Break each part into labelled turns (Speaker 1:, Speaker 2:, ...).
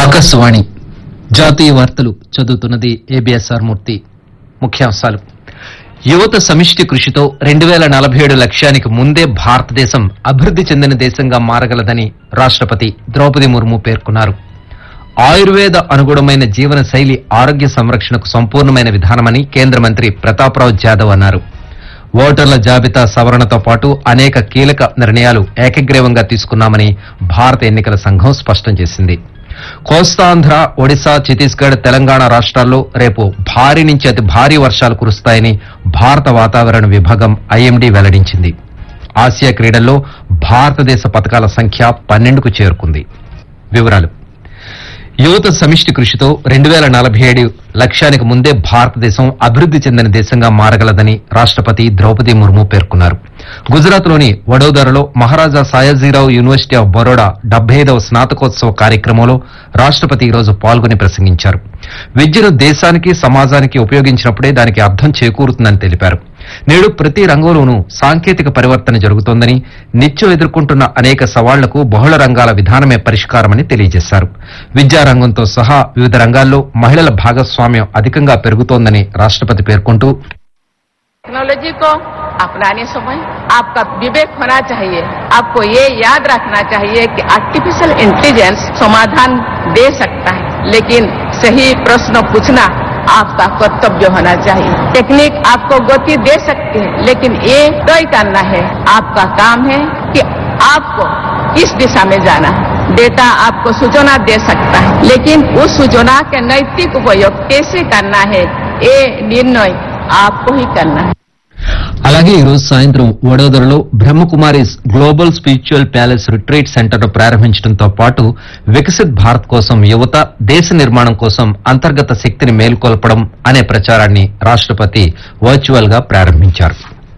Speaker 1: ఆకాశవాణి జాతీయ వార్తలు చదువుతున్నది ఏబిఎస్ఆర్ మూర్తి ముఖ్యాంశాలు యువత సమిష్టి కృషితో రెండు వేల నలభై ఏడు లక్ష్యానికి ముందే భారతదేశం అభివృద్ది చెందిన దేశంగా మారగలదని రాష్ట్రపతి ద్రౌపది ముర్ము పేర్కొన్నారు ఆయుర్వేద అనుగుణమైన జీవన శైలి ఆరోగ్య సంరక్షణకు సంపూర్ణమైన విధానమని కేంద్ర మంత్రి ప్రతాప్రావు జాదవ్ అన్నారు ఓటర్ల జాబితా సవరణతో పాటు అనేక కీలక నిర్ణయాలు ఏకగ్రీవంగా తీసుకున్నామని భారత ఎన్నికల సంఘం స్పష్టం చేసింది కోస్తాంధ్ర ఒడిశా ఛత్తీస్గఢ్ తెలంగాణ రాష్ట్రాల్లో రేపు భారీ నుంచి అతి భారీ వర్షాలు కురుస్తాయని భారత వాతావరణ విభాగం ఐఎండీ వెల్లడించింది ఆసియా క్రీడల్లో భారతదేశ పథకాల సంఖ్య పన్నెండుకు చేరుకుంది వివరాలు యువత సమిష్టి కృషితో రెండు వేల నలభై ఏడు లక్ష్యానికి ముందే భారతదేశం అభివృద్ది చెందిన దేశంగా మారగలదని రాష్ట్రపతి ద్రౌపది ముర్ము పేర్కొన్నారు గుజరాత్లోని వడోదరలో మహారాజా సాయాజీరావు యూనివర్సిటీ ఆఫ్ బరోడా డెబ్బై ఐదవ స్నాతకోత్సవ కార్యక్రమంలో రాష్ట్రపతి ఈరోజు పాల్గొని ప్రసంగించారు విద్యను దేశానికి సమాజానికి ఉపయోగించినప్పుడే దానికి అర్థం చేకూరుతుందని తెలిపారు నేడు ప్రతి రంగంలోనూ సాంకేతిక పరివర్తన జరుగుతోందని నిత్యం ఎదుర్కొంటున్న అనేక సవాళ్లకు బహుళ రంగాల విధానమే పరిష్కారమని తెలియజేశారు విద్యారంగంతో సహా వివిధ రంగాల్లో మహిళల భాగస్వామ్యం అధికంగా పెరుగుతోందని రాష్ట్రపతి పేర్కొంటూ
Speaker 2: टेक्नोलॉजी को अपनाने समय आपका विवेक होना चाहिए आपको ये याद रखना चाहिए कि आर्टिफिशियल इंटेलिजेंस समाधान दे सकता है लेकिन सही प्रश्न पूछना आपका कर्तव्य होना चाहिए टेक्निक आपको गति दे सकती है लेकिन ये तय करना है आपका काम है कि आपको किस दिशा में जाना है डेटा आपको सूचना दे सकता है लेकिन उस सूचना के नैतिक उपयोग कैसे करना है ये निर्णय आपको ही करना है
Speaker 1: అలాగే ఈ రోజు సాయంత్రం వడోదరలో Brahmakumaris global spiritual palace retreat centre ప్రారంభించడంతో పాటు వికసిత్ భారత్ కోసం యువత దేశ నిర్మాణం కోసం అంతర్గత శక్తిని మేల్కొల్పడం అనే ప్రచారాన్ని రాష్ట్రపతి వర్చువల్ గా ప్రారంభించారు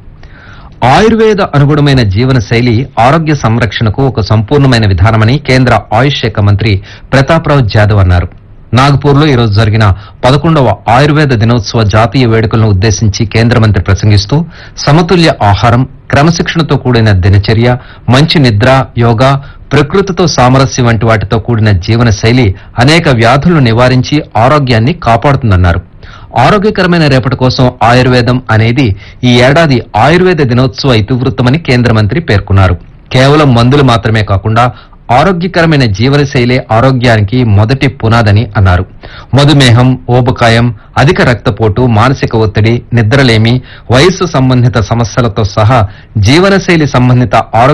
Speaker 1: ఆయుర్వేద అనుగుణమైన జీవన శైలి ఆరోగ్య సంరక్షణకు ఒక సంపూర్ణమైన విధానమని కేంద్ర ఆయుష్ శాఖ మంత్రి ప్రతాప్రావు జాదవ్ అన్నారు నాగపూర్ లో ఈరోజు జరిగిన పదకొండవ ఆయుర్వేద దినోత్సవ జాతీయ వేడుకలను ఉద్దేశించి కేంద్ర మంత్రి ప్రసంగిస్తూ సమతుల్య ఆహారం క్రమశిక్షణతో కూడిన దినచర్య మంచి నిద్ర యోగా ప్రకృతితో సామరస్యం వంటి వాటితో కూడిన జీవన శైలి అనేక వ్యాధులను నివారించి ఆరోగ్యాన్ని కాపాడుతుందన్నారు ఆరోగ్యకరమైన రేపటి కోసం ఆయుర్వేదం అనేది ఈ ఏడాది ఆయుర్వేద దినోత్సవ ఇతివృత్తమని కేంద్ర మంత్రి పేర్కొన్నారు కేవలం మందులు మాత్రమే కాకుండా ఆరోగ్యకరమైన జీవనశైలే ఆరోగ్యానికి మొదటి పునాదని అన్నారు మధుమేహం ఊబకాయం అధిక రక్తపోటు మానసిక ఒత్తిడి నిద్రలేమి వయస్సు సంబంధిత సమస్యలతో సహా జీవనశైలి సంబంధిత ఆరోగ్య